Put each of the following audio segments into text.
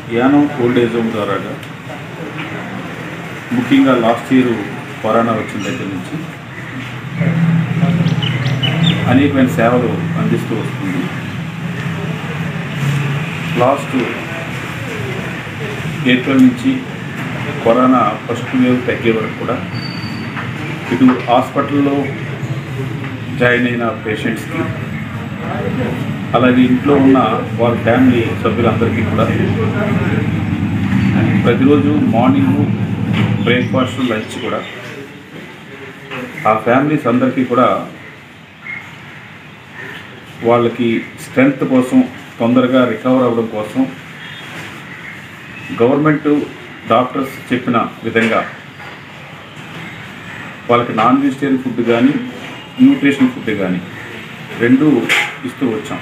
Yanam old age home ద్వారాగా ముఖ్యంగా last year corona వచ్చిన దగ్గర నుంచి అనేకమైన సేవలు అందిస్తూ వస్తుంది లాస్ట్ ఏప్రిల్ నుంచి కరోనా ఫస్ట్ వేవ్ తగ్గే వరకు కూడా ఇటు హాస్పిటల్లో జాయిన్ అయిన పేషెంట్స్కి అలాగే ఇంట్లో ఉన్న వాళ్ళ ఫ్యామిలీ సభ్యులందరికీ కూడా ప్రతిరోజు మార్నింగ్ బ్రేక్ఫాస్ట్ లంచ్ కూడా ఆ ఫ్యామిలీస్ అందరికీ కూడా వాళ్ళకి స్ట్రెంగ్త్ కోసం తొందరగా రికవర్ అవ్వడం కోసం గవర్నమెంట్ డాక్టర్స్ చెప్పిన విధంగా వాళ్ళకి నాన్ వెజిటేరియన్ ఫుడ్ కానీ న్యూట్రిషన్ ఫుడ్ కానీ రెండు ఇస్తూ వచ్చాం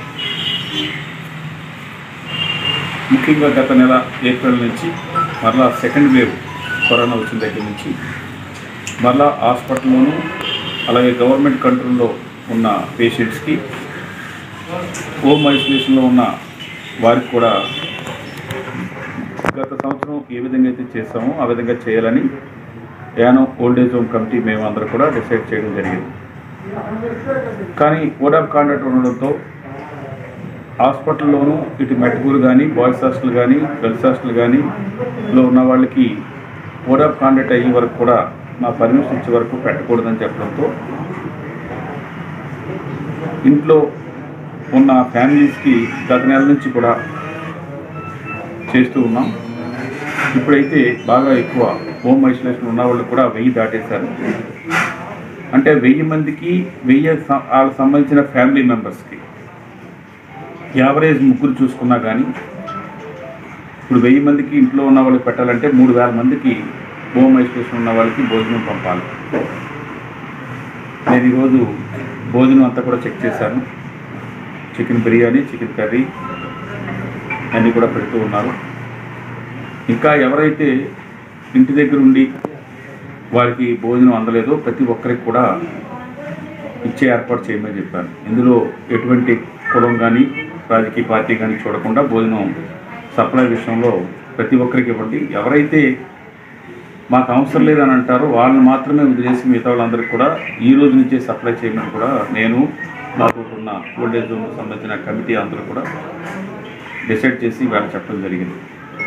ముఖ్యంగా గత నెల ఏప్రిల్ నుంచి మరలా సెకండ్ వేవ్ కరోనా వచ్చిన దగ్గర నుంచి మరలా హాస్పిటల్లోనూ అలాగే గవర్నమెంట్ కంట్రోల్లో ఉన్న పేషెంట్స్కి హోమ్ ఐసోలేషన్లో ఉన్న వారికి కూడా గత సంవత్సరం ఏ విధంగా అయితే చేస్తామో ఆ విధంగా చేయాలని Yanam old age home committee మేము అందరూ కూడా డిసైడ్ చేయడం జరిగింది కానీ కోడ్ ఆఫ్ కాండక్ట్ ఉండడంతో హాస్పిటల్లోనూ ఇటు మెట్గూరు కానీ బాయ్స్ హాస్టల్ కానీ గర్ల్స్ హాస్టల్ కానీ లో ఉన్న వాళ్ళకి కోడ్ ఆఫ్ కాండక్ట్ అయ్యే వరకు కూడా మా పర్మిషన్ ఇచ్చే వరకు పెట్టకూడదని చెప్పడంతో ఇంట్లో ఉన్న ఫ్యామిలీస్కి గత నెల నుంచి కూడా చేస్తూ ఉన్నాం ఇప్పుడైతే బాగా ఎక్కువ హోమ్ ఐసోలేషన్ ఉన్న వాళ్ళు కూడా వెయ్యి దాటేశారు అంటే వెయ్యి మందికి వెయ్యి స- వాళ్ళకి సంబంధించిన ఫ్యామిలీ మెంబర్స్కి యావరేజ్ ముగ్గురు చూసుకున్నా కానీ ఇప్పుడు వెయ్యి మందికి ఇంట్లో ఉన్న వాళ్ళకి పెట్టాలంటే మూడు వేల మందికి హోమ్ ఐసోలేషన్ ఉన్న వాళ్ళకి భోజనం పంపాలి నేను ఈరోజు భోజనం అంతా కూడా చెక్ చేశాను చికెన్ బిర్యానీ చికెన్ కర్రీ అన్నీ కూడా పెడుతూ ఉన్నారు ఇంకా ఎవరైతే ఇంటి దగ్గర ఉండి వారికి భోజనం అందలేదో ప్రతి ఒక్కరికి కూడా ఇచ్చే ఏర్పాటు చేయమని చెప్పాను ఇందులో ఎటువంటి కులం కానీ రాజకీయ పార్టీ కానీ చూడకుండా భోజనం సప్లై విషయంలో ప్రతి ఒక్కరికి ఇవ్వండి ఎవరైతే మాకు అవసరం లేదని అంటారో వాళ్ళని మాత్రమే వదిలేసి మిగతా వాళ్ళందరికీ కూడా ఈ రోజు నుంచే సప్లై చేయమని కూడా నేను మాకు ఉన్న ఓల్డ్ ఏజ్ హోమ్ సంబంధించిన కమిటీ అందరూ కూడా డిసైడ్ చేసి వాళ్ళకి చెప్పడం జరిగింది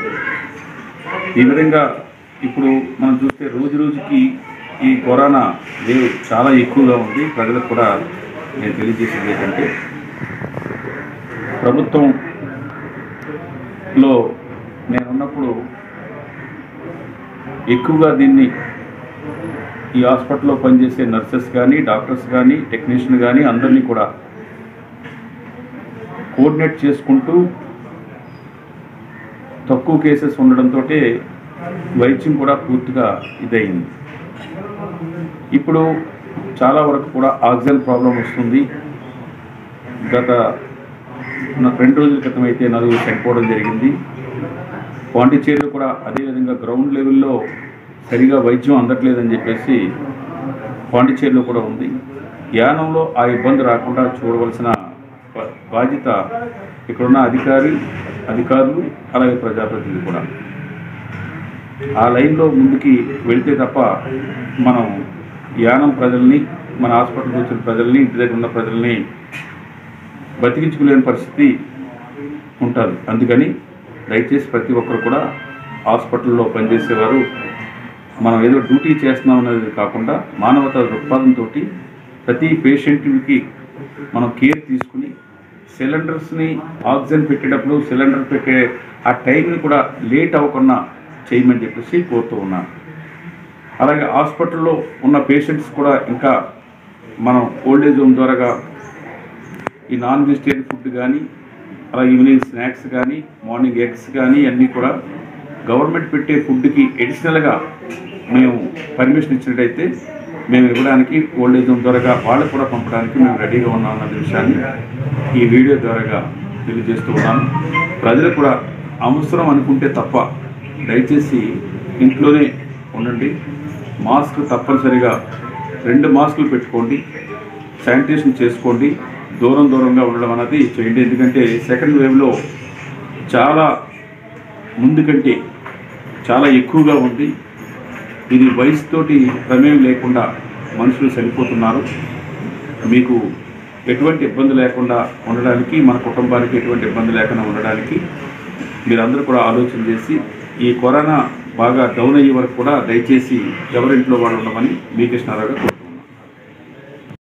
ఈ విధంగా ఇప్పుడు మనం చూస్తే రోజు రోజుకి ఈ కరోనా వేవ్ చాలా ఎక్కువగా ఉంది ప్రజలకు కూడా నేను తెలియజేసేది ఏంటంటే ప్రభుత్వంలో నేనున్నప్పుడు ఎక్కువగా దీన్ని ఈ హాస్పిటల్లో పనిచేసే నర్సెస్ కానీ డాక్టర్స్ కానీ టెక్నీషియన్ కానీ అందరినీ కూడా కోఆర్డినేట్ చేసుకుంటూ తక్కువ కేసెస్ ఉండడంతో వైద్యం కూడా పూర్తిగా ఇదయింది ఇప్పుడు చాలా వరకు కూడా ఆక్సిజన్ ప్రాబ్లం వస్తుంది గత నా రెండు రోజుల క్రితం అయితే నలుగురు చనిపోవడం జరిగింది పాండిచేరిలో కూడా అదేవిధంగా గ్రౌండ్ లెవెల్లో సరిగా వైద్యం అందట్లేదని చెప్పేసి పాండిచేరిలో కూడా ఉంది యానంలో ఆ ఇబ్బంది రాకుండా చూడవలసిన బా- బాధ్యత ఇక్కడున్న అధికారి అధికారులు అలాగే ప్రజాప్రతినిధులు కూడా ఆ లైన్లో ముందుకి వెళ్తే తప్ప మనం యానం ప్రజల్ని మన హాస్పిటల్కి వచ్చిన ప్రజల్ని ఇంటి దగ్గర ఉన్న ప్రజల్ని బతికించుకోలేని పరిస్థితి ఉంటుంది అందుకని దయచేసి ప్రతి ఒక్కరు కూడా హాస్పిటల్లో పనిచేసేవారు మనం ఏదో డ్యూటీ చేస్తున్నాం అనేది కాకుండా మానవతా దృక్పథంతో ప్రతి పేషెంట్కి మనం కేర్ తీసుకుని సిలిండర్స్ని ఆక్సిజన్ పెట్టేటప్పుడు సిలిండర్ పెట్టే ఆ టైంని కూడా లేట్ అవ్వకుండా చేయమని చెప్పేసి కోరుతూ ఉన్నాను అలాగే హాస్పిటల్లో ఉన్న పేషెంట్స్ కూడా ఇంకా మనం ఓల్డ్ ఏజ్ హోమ్ ద్వారాగా ఈ నాన్ వెజిటేరియన్ ఫుడ్ కానీ అలా ఈవినింగ్ స్నాక్స్ కానీ మార్నింగ్ ఎగ్స్ కానీ అన్నీ కూడా గవర్నమెంట్ పెట్టే ఫుడ్కి ఎడిషనల్గా మేము పర్మిషన్ ఇచ్చినట్టయితే మేము ఇవ్వడానికి ఓల్డ్ ఏజ్ హోమ్ ద్వారాగా వాళ్ళకు కూడా పంపడానికి మేము రెడీగా ఉన్నాం అన్న విషయాన్ని ఈ వీడియో ద్వారాగా తెలియజేస్తూ ఉన్నాను ప్రజలు కూడా అవసరం అనుకుంటే తప్ప దయచేసి ఇంట్లోనే ఉండండి మాస్క్ తప్పనిసరిగా రెండు మాస్కులు పెట్టుకోండి శానిటేషన్ చేసుకోండి దూరం దూరంగా ఉండడం అనేది చేయండి ఎందుకంటే సెకండ్ వేవ్లో చాలా ముందు కంటే చాలా ఎక్కువగా ఉంది ఇది వయసుతోటి ప్రమేయం లేకుండా మనుషులు చనిపోతున్నారు మీకు ఎటువంటి ఇబ్బంది లేకుండా ఉండడానికి మన కుటుంబానికి ఎటువంటి ఇబ్బంది లేకుండా ఉండడానికి మీరందరూ కూడా ఆలోచన చేసి ఈ కరోనా బాగా డౌన్ అయ్యే వరకు కూడా దయచేసి ఎవరింట్లో వాళ్ళు ఉండమని మీ కృష్ణారావు గారు